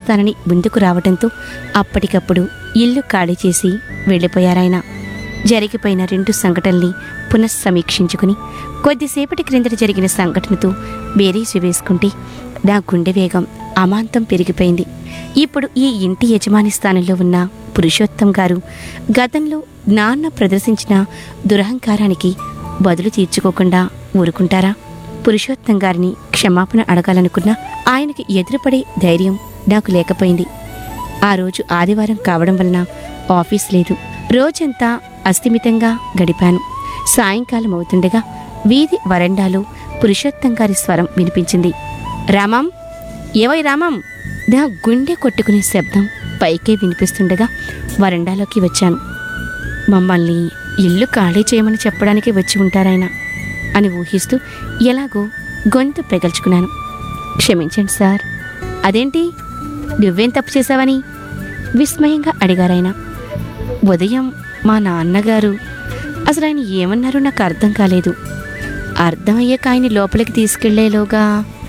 వస్తానని ముందుకు రావడంతో అప్పటికప్పుడు ఇల్లు ఖాళీ చేసి వెళ్ళిపోయారాయన జరిగిపోయిన రెండు సంఘటనల్ని పునఃసమీక్షించుకుని కొద్దిసేపటి క్రిందట జరిగిన సంఘటనతో బేరీజు వేసుకుంటే నా గుండె వేగం అమాంతం పెరిగిపోయింది ఇప్పుడు ఈ ఇంటి యజమాని స్థానంలో ఉన్న పురుషోత్తం గారు గతంలో నాన్న ప్రదర్శించిన దురహంకారానికి బదులు తీర్చుకోకుండా ఊరుకుంటారా పురుషోత్తం గారిని క్షమాపణ అడగాలనుకున్నా ఆయనకి ఎదురుపడే ధైర్యం నాకు లేకపోయింది ఆ రోజు ఆదివారం కావడం వలన ఆఫీస్ లేదు రోజంతా అస్థిమితంగా గడిపాను సాయంకాలం అవుతుండగా వీధి వరండాలో పురుషోత్తం గారి స్వరం వినిపించింది రామం ఏవై రామం నా గుండె కొట్టుకునే శబ్దం పైకే వినిపిస్తుండగా వరండాలోకి వచ్చాను మమ్మల్ని ఇల్లు ఖాళీ చేయమని చెప్పడానికి వచ్చి ఉంటారాయన అని ఊహిస్తూ ఎలాగో గొంతు పెగల్చుకున్నాను క్షమించండి సార్ అదేంటి నువ్వేం తప్పు చేశావని విస్మయంగా అడిగారాయన ఉదయం మా నాన్నగారు అసలు ఆయన ఏమన్నారో నాకు అర్థం కాలేదు అర్థమయ్యాక ఆయన లోపలికి తీసుకెళ్లేలోగా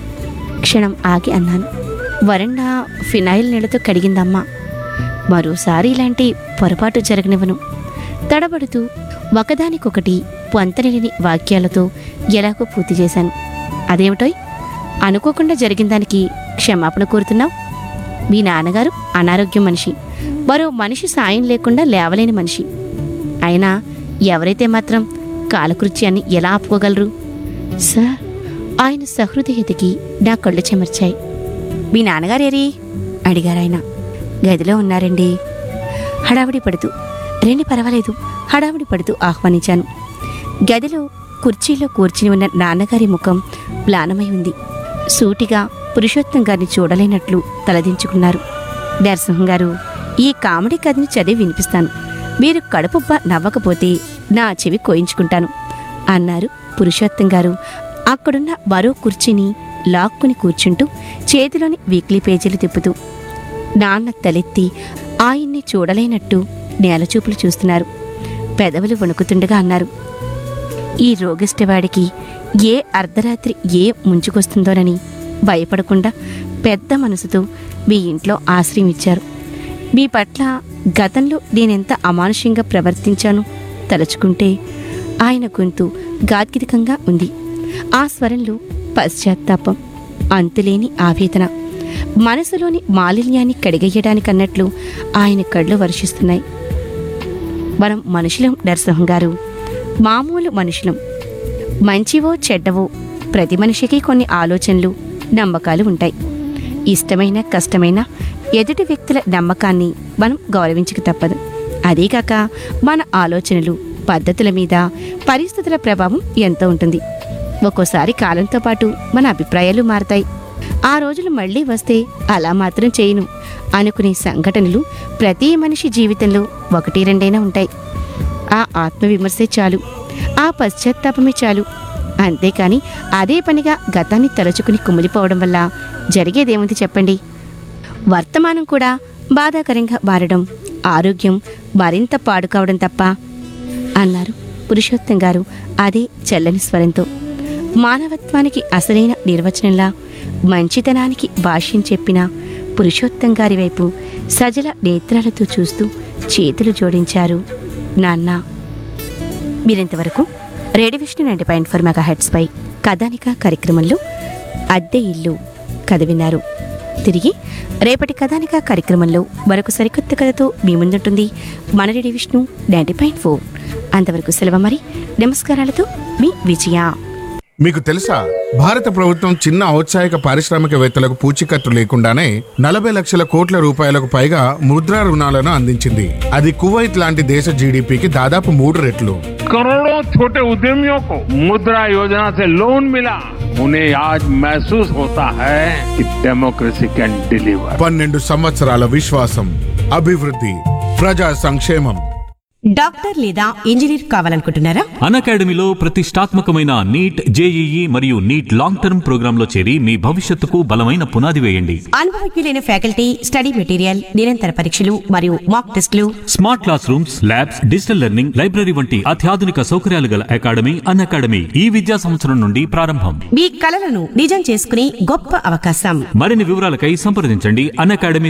క్షణం ఆగి అన్నాను వరండా ఫినాయిల్ నీళ్లతో కడిగిందమ్మా మరోసారి ఇలాంటి పొరపాటు జరగనివ్వను తడబడుతూ ఒకదానికొకటి పొంతనిని వాక్యాలతో ఎలాగో పూర్తి చేశాను అదేమిటోయ్ అనుకోకుండా జరిగిన దానికి క్షమాపణ కోరుతున్నావు మీ నాన్నగారు అనారోగ్యం మనిషి మరో మనిషి సాయం లేకుండా లేవలేని మనిషి అయినా ఎవరైతే మాత్రం కాలకృత్యాన్ని ఎలా ఆపుకోగలరు సార్ ఆయన సహృదయతకి నా కళ్ళు చెమర్చాయి మీ నాన్నగారేరి అడిగారాయన గదిలో ఉన్నారండి హడావిడి పడుతూ రండి పర్వాలేదు హడావిడి పడుతూ ఆహ్వానించాను గదిలో కుర్చీలో కూర్చుని ఉన్న నాన్నగారి ముఖం మ్లానమై ఉంది సూటిగా పురుషోత్తం గారిని చూడలేనట్లు తలదించుకున్నారు నరసింహం గారు ఈ కామెడీ కథని చదివి వినిపిస్తాను మీరు కడుపుబ్బ నవ్వకపోతే నా చెవి కోయించుకుంటాను అన్నారు పురుషోత్తం గారు అక్కడున్న మరో కుర్చీని లాక్కుని కూర్చుంటూ చేతిలోని వీక్లీ పేజీలు తిప్పుతూ నాన్న తలెత్తి ఆయన్ని చూడలేనట్టు నేలచూపులు చూస్తున్నారు పెదవులు వణుకుతుండగా అన్నారు ఈ రోగిష్టవాడికి ఏ అర్ధరాత్రి ఏ ముంచుకొస్తుందోనని భయపడకుండా పెద్ద మనసుతో మీ ఇంట్లో ఆశ్రయం ఇచ్చారు మీ పట్ల గతంలో నేనెంత అమానుషంగా ప్రవర్తించాను తలుచుకుంటే ఆయన గొంతు గాద్గిరికంగా ఉంది ఆ స్వరంలో పశ్చాత్తాపం అంతులేని ఆవేదన మనసులోని మాలిన్యాన్ని కడిగేయడానికన్నట్లు ఆయన కళ్ళు వర్షిస్తున్నాయి మనం మనుషులం నరసింహం గారు మామూలు మనుషులం మంచివో చెడ్డవో ప్రతి మనిషికి కొన్ని ఆలోచనలు నమ్మకాలు ఉంటాయి ఇష్టమైన కష్టమైన ఎదుటి వ్యక్తుల నమ్మకాన్ని మనం గౌరవించక తప్పదు అదీకాక మన ఆలోచనలు పద్ధతుల మీద పరిస్థితుల ప్రభావం ఎంతో ఉంటుంది ఒక్కోసారి కాలంతో పాటు మన అభిప్రాయాలు మారతాయి ఆ రోజులు మళ్ళీ వస్తే అలా మాత్రం చేయను అనుకునే సంఘటనలు ప్రతి మనిషి జీవితంలో ఒకటి రెండైనా ఉంటాయి ఆ ఆత్మవిమర్శే చాలు ఆ పశ్చాత్తాపమే చాలు అంతేకాని అదే పనిగా గతాన్ని తలుచుకుని కుమిలిపోవడం వల్ల జరిగేదేముంది చెప్పండి వర్తమానం కూడా బాధాకరంగా మారడం ఆరోగ్యం మరింత పాడు కావడం తప్ప అన్నారు పురుషోత్తం గారు అదే చల్లని స్వరంతో మానవత్వానికి అసలైన నిర్వచనంలా మంచితనానికి భాష్యం చెప్పిన పురుషోత్తం గారి వైపు సజల నేత్రాలతో చూస్తూ చేతులు జోడించారు నాన్న మీరింతవరకు radio Vishnu ninety point four mega హెడ్స్పై కథానిక కార్యక్రమంలో అద్దె ఇల్లు కథ విన్నారు తిరిగి రేపటి కథానిక కార్యక్రమంలో మరొక సరికొత్త కథతో మీ ముందుంటుంది మన radio Vishnu ninety point four అంతవరకు సెలవు మరి నమస్కారాలతో మీ విజయ మీకు తెలుసా భారత ప్రభుత్వం చిన్న ఔత్సాహిక పారిశ్రామికవేత్తలకు పూచీకత్తు లేకుండానే నలభై లక్షల కోట్ల రూపాయలకు పైగా ముద్రా రుణాలను అందించింది అది కువైట్ లాంటి దేశ జీడిపికి దాదాపు మూడు రెట్లు करोड़ों छोटे उद्यमियों को मुद्रा योजना से लोन मिला उन्हें आज महसूस होता है कि डेमोक्रेसी कैन डिलीवर పన్నెండు సంవత్సరాల విశ్వాసం అభివృద్ధి ప్రజా సంక్షేమం డాక్టర్ లేదా ఇంజనీర్ కావాలనుకుంటున్నారా అన్ అకాడమీలో ప్రతిష్టాత్మకమైన నీట్ జేఈఈ మరియు నీట్ లాంగ్ టర్మ్ ప్రోగ్రాంలో చేరి మీ భవిష్యత్తుకు బలమైన పునాది వేయండి అనుభవజ్ఞులైన ఫ్యాకల్టీ స్టడీ మెటీరియల్ నిరంతర పరీక్షలు మరియు మాక్ టెస్టులు smart classrooms labs digital learning library వంటి అత్యాధునిక సౌకర్యాలు గల అకాడమీ అన్ అకాడమీ ఈ విద్యా సంవత్సరం నుండి ప్రారంభం మీ కలలను నిజం చేసుకునే గొప్ప అవకాశం మరిన్ని వివరాలకై సంప్రదించండి అన్ అకాడమీ